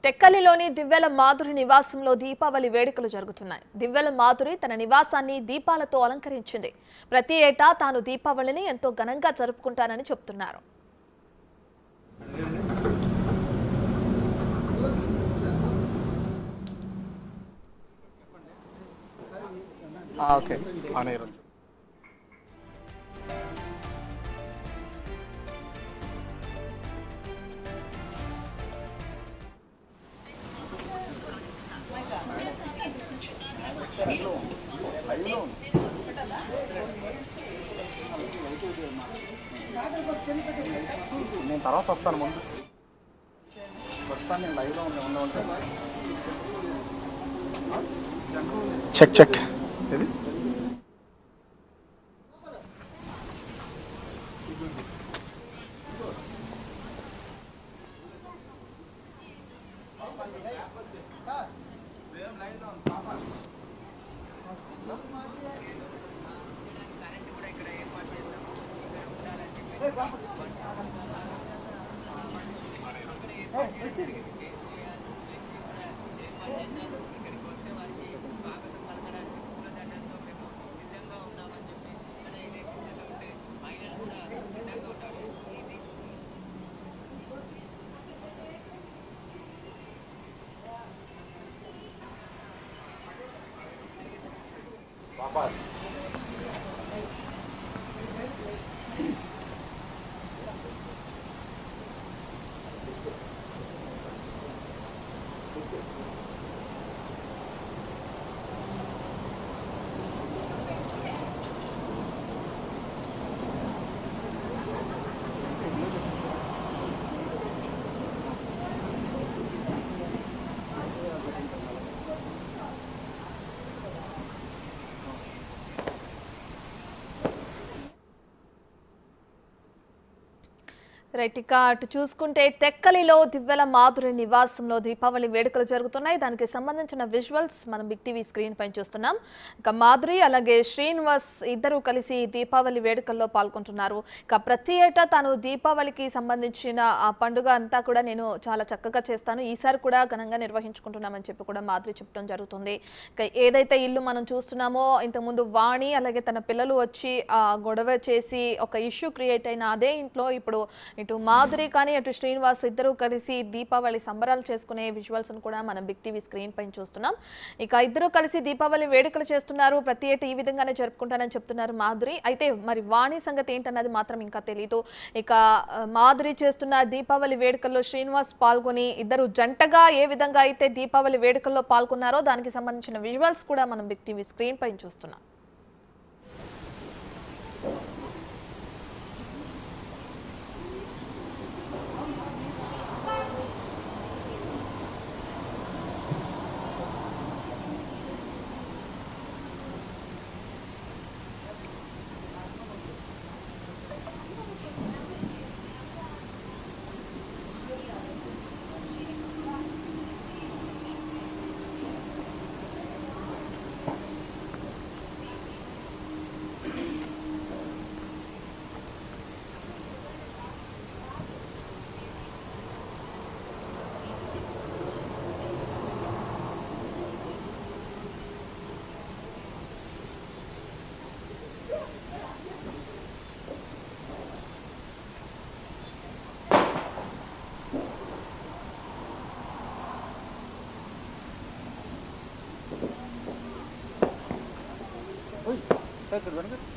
టెక్కలిలోని దివ్వెల మాధురి నివాసంలో దీపావళి వేడుకలు జరుగుతున్నాయి దివ్వెల మాధురి తన నివాసాన్ని దీపాలతో అలంకరించింది ప్రతి ఏటా తాను దీపావళిని ఎంతో ఘనంగా జరుపుకుంటానని చెప్తున్నారు ఓకే ఆన్ ఎయిర్ ఉంది నేను తర్వాత వస్తాను ముందు వస్తాను నేను లైవ్లో ఉంది ఉన్న ఉంటాను చెక్ చెక్ ఇది రైట్ ఇక అటు చూసుకుంటే తెక్కలిలో దివ్వెల మాధురి నివాసంలో దీపావళి వేడుకలు జరుగుతున్నాయి దానికి సంబంధించిన విజువల్స్ మనం బిగ్ టీవీ స్క్రీన్ పైన చూస్తున్నాం ఇక మాధురి అలాగే శ్రీనివాస్ ఇద్దరు కలిసి దీపావళి వేడుకల్లో పాల్గొంటున్నారు ఇక ప్రతి ఏటా తాను దీపావళికి సంబంధించిన ఆ పండుగ అంతా కూడా నేను చాలా చక్కగా చేస్తాను ఈసారి కూడా ఘనంగా నిర్వహించుకుంటున్నామని చెప్పి కూడా మాధురి చెప్పడం జరుగుతుంది ఇక ఏదైతే ఇల్లు మనం చూస్తున్నామో ఇంతకుముందు వాణి అలాగే తన పిల్లలు వచ్చి ఆ గొడవ చేసి ఒక ఇష్యూ క్రియేట్ అయిన అదే ఇంట్లో ఇప్పుడు ఇటు మాధురి కానీ అటు శ్రీనివాస్ ఇద్దరు కలిసి దీపావళి సంబరాలు చేసుకునే విజువల్స్ కూడా మనం బిగ్ టీవీ స్క్రీన్ పైన చూస్తున్నాం ఇక ఇద్దరు కలిసి దీపావళి వేడుకలు చేస్తున్నారు ప్రతి ఏటా ఈ విధంగానే జరుపుకుంటానని చెప్తున్నారు మాధురి అయితే మరి వాణి సంగతి ఏంటన్నది మాత్రం ఇంకా తెలియదు ఇక ఆ, మాధురి చేస్తున్న దీపావళి వేడుకల్లో శ్రీనివాస్ పాల్గొని ఇద్దరు జంటగా ఏ విధంగా అయితే దీపావళి వేడుకల్లో పాల్గొన్నారో దానికి సంబంధించిన విజువల్స్ కూడా మనం బిగ్ టీవీ స్క్రీన్ పైన చూస్తున్నాం సార్ ఇక్కడ వెనక